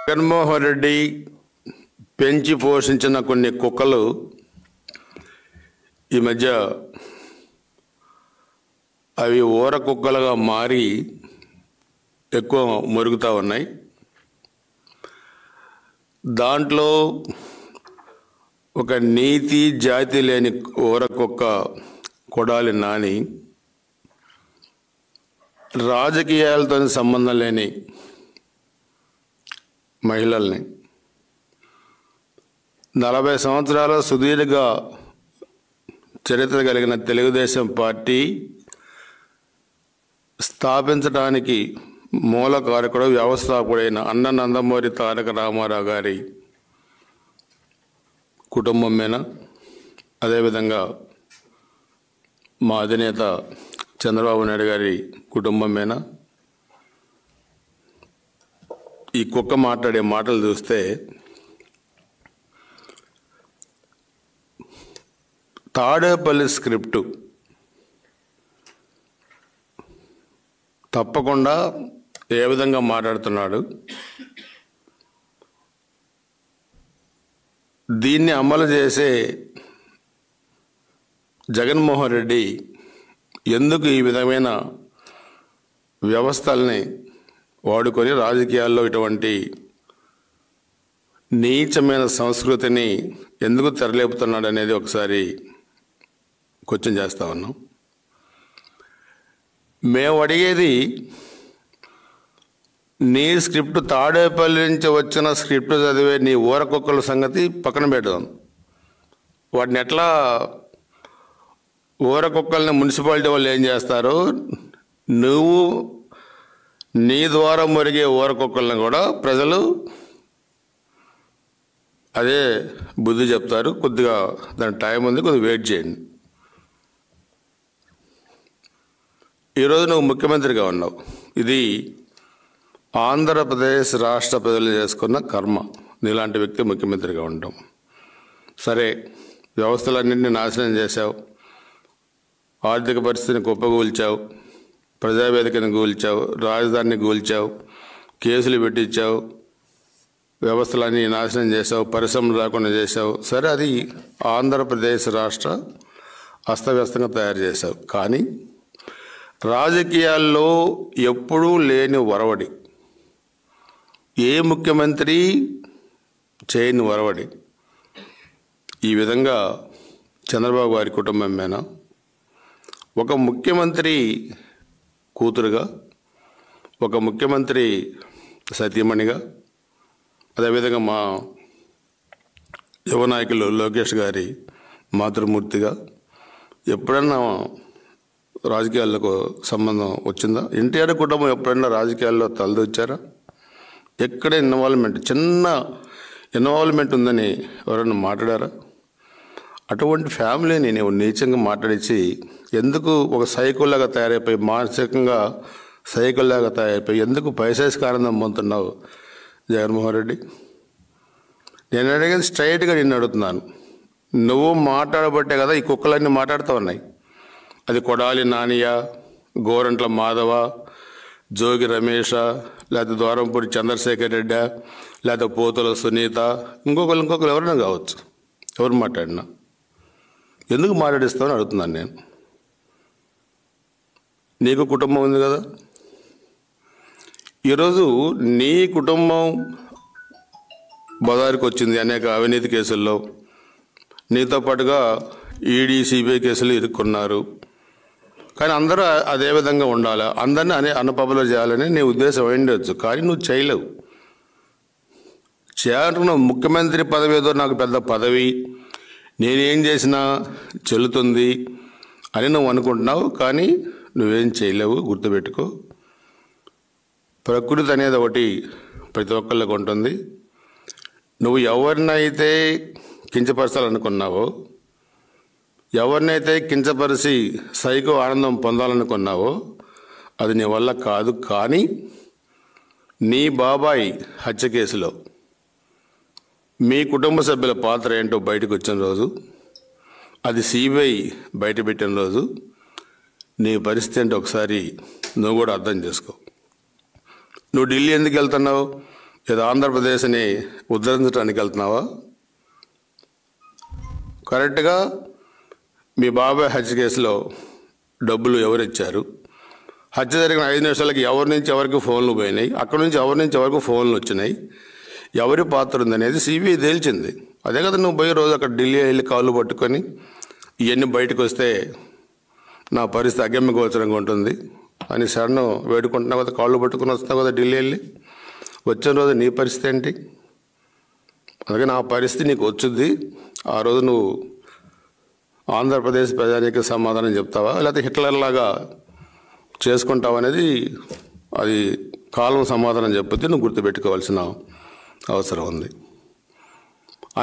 జగన్మోహన్ రెడ్డి పెంచి పోషించిన కొన్ని కుక్కలు ఈ మధ్య అవి ఊర కుక్కలుగా మారి ఎక్కువ మురుగుతూ ఉన్నాయి దాంట్లో ఒక నీతి జాతి లేని ఊర కుక్క కొడాలి నాని రాజకీయాలతో సంబంధం లేని మహిళల్ని నలభై సంవత్సరాల సుదీర్ఘ చరిత్ర కలిగిన తెలుగుదేశం పార్టీ స్థాపించడానికి మూల కారకుడు వ్యవస్థాపకుడైన అన్న నందమూరి తారక రామారావు గారి కుటుంబమేనా అదేవిధంగా మా అధినేత చంద్రబాబు నాయుడు గారి కుటుంబమేనా ఈ కుక్క మాట్లాడే మాటలు చూస్తే తాడేపల్లి స్క్రిప్టు తప్పకుండా ఏ విధంగా మాట్లాడుతున్నాడు దీన్ని అమలు చేసే జగన్మోహన్ రెడ్డి ఎందుకు ఈ విధమైన వ్యవస్థల్ని వాడుకొని రాజకీయాల్లో ఇటువంటి నీచమైన సంస్కృతిని ఎందుకు తెరలేపుతున్నాడు అనేది ఒకసారి క్వశ్చన్ చేస్తా ఉన్నాం మేము అడిగేది నీ స్క్రిప్ట్ తాడేపల్లి నుంచి వచ్చిన స్క్రిప్ట్ చదివే నీ ఊరకొక్కల సంగతి పక్కన పెడదాం వాటిని ఎట్లా ఊరకొక్కల్ని మున్సిపాలిటీ వాళ్ళు ఏం చేస్తారు నువ్వు నీ ద్వారా మురిగే ఊరకొక్కల్ని కూడా ప్రజలు అదే బుద్ధి చెప్తారు కొద్దిగా దాని టైం ఉంది కొద్దిగా వెయిట్ చేయండి ఈరోజు నువ్వు ముఖ్యమంత్రిగా ఉన్నావు ఇది ఆంధ్రప్రదేశ్ రాష్ట్ర ప్రజలు చేసుకున్న కర్మ నీలాంటి వ్యక్తి ముఖ్యమంత్రిగా ఉండటం సరే వ్యవస్థలన్నింటినీ నాశనం చేశావు ఆర్థిక పరిస్థితిని కుప్పగూల్చావు ప్రజావేదికను కూల్చావు రాజధానిని కూల్చావు కేసులు పెట్టించావు వ్యవస్థలన్నీ నాశనం చేసావు పరిశ్రమలు రాకుండా చేసావు సరే అది ఆంధ్రప్రదేశ్ రాష్ట్ర అస్తవ్యస్తంగా తయారు చేశావు కానీ రాజకీయాల్లో ఎప్పుడూ లేని వరవడి ఏ ముఖ్యమంత్రి చేయని వరవడి ఈ విధంగా చంద్రబాబు గారి కుటుంబమేనా ఒక ముఖ్యమంత్రి కూతురుగా ఒక ముఖ్యమంత్రి సతీమణిగా అదేవిధంగా మా యువ నాయకులు లోకేష్ గారి మాతృమూర్తిగా ఎప్పుడన్నా రాజకీయాలకు సంబంధం వచ్చిందా ఎన్టీఆర్ కుటుంబం ఎప్పుడైనా రాజకీయాల్లో తలదొచ్చారా ఎక్కడ ఇన్వాల్వ్మెంట్ చిన్న ఇన్వాల్వ్మెంట్ ఉందని ఎవరైనా మాట్లాడారా అటువంటి ఫ్యామిలీని నేను నీచంగా మాట్లాడించి ఎందుకు ఒక సైకోలాగా తయారైపోయి మానసికంగా సైకోలాగా తయారైపోయి ఎందుకు పైశాసిక ఆనందం పొందుతున్నావు జగన్మోహన్ రెడ్డి నేను అడిగేది స్ట్రైట్గా నిన్ను అడుగుతున్నాను నువ్వు మాట్లాడబట్టే కదా ఈ కుక్కలన్నీ మాట్లాడుతూ ఉన్నాయి అది కొడాలి నానియ గోరంట్ల మాధవ జోగి రమేష లేకపోతే ద్వారంపూడి చంద్రశేఖర్ రెడ్డి లేకపోతే పోతుల సునీత ఇంకొకరు ఇంకొకరు ఎవరైనా కావచ్చు ఎవరు మాట్లాడినా ఎందుకు మాట్లాడిస్తామని అడుగుతున్నాను నేను నీకు కుటుంబం ఉంది కదా ఈరోజు నీ కుటుంబం బదారికి వచ్చింది అనేక అవినీతి కేసుల్లో నీతో పాటుగా ఈడీ సిబిఐ కేసులు ఇరుక్కున్నారు కానీ అందరూ అదే విధంగా ఉండాలి అందరినీ అనే అన్నపబులు చేయాలని నీ ఉద్దేశం ఉండొచ్చు కానీ నువ్వు చేయలేవు చేయాలనుకున్న ముఖ్యమంత్రి పదవి ఏదో నాకు పెద్ద పదవి నేనేం చేసినా చెల్లుతుంది అని నువ్వు అనుకుంటున్నావు కానీ నువ్వేం చేయలేవు గుర్తుపెట్టుకో ప్రకృతి అనేది ఒకటి ప్రతి ఒక్కళ్ళకి ఉంటుంది నువ్వు ఎవరినైతే కించపరచాలనుకున్నావో ఎవరినైతే కించపరిచి సైకో ఆనందం పొందాలనుకున్నావో అది నీ వల్ల కాదు కానీ నీ బాబాయ్ హత్య కేసులో మీ కుటుంబ సభ్యుల పాత్ర ఏంటో బయటకు వచ్చిన రోజు అది సిబిఐ బయట పెట్టిన రోజు నీ పరిస్థితి ఏంటో ఒకసారి నువ్వు కూడా అర్థం చేసుకో నువ్వు ఢిల్లీ ఎందుకు వెళ్తున్నావు ఏదో ఆంధ్రప్రదేశ్ని ఉద్ధరించడానికి వెళ్తున్నావా కరెక్ట్గా మీ బాబాయ్ హత్య కేసులో డబ్బులు ఎవరు ఇచ్చారు హత్య జరిగిన ఐదు నిమిషాలకి ఎవరి నుంచి ఎవరికి ఫోన్లు పోయినాయి అక్కడి నుంచి ఎవరి నుంచి ఎవరికి ఫోన్లు వచ్చినాయి ఎవరి పాత్ర ఉందనేది సిబిఐ తేల్చింది అదే కదా నువ్వు పోయి రోజు అక్కడ ఢిల్లీ వెళ్ళి కాళ్ళు పట్టుకొని ఇవన్నీ బయటకు వస్తే నా పరిస్థితి అగమ్యగోచరంగా ఉంటుంది అని శరణు వేడుకుంటున్నావు కదా కాళ్ళు పట్టుకుని వస్తున్నావు కదా ఢిల్లీ వెళ్ళి వచ్చిన రోజు నీ పరిస్థితి ఏంటి అందుకే నా పరిస్థితి నీకు వచ్చుద్ది ఆ రోజు నువ్వు ఆంధ్రప్రదేశ్ ప్రజానికి సమాధానం చెప్తావా లేకపోతే హిట్లర్ లాగా చేసుకుంటావా అనేది అది కాలం సమాధానం చెప్పితే నువ్వు గుర్తుపెట్టుకోవాల్సిన అవసరం ఉంది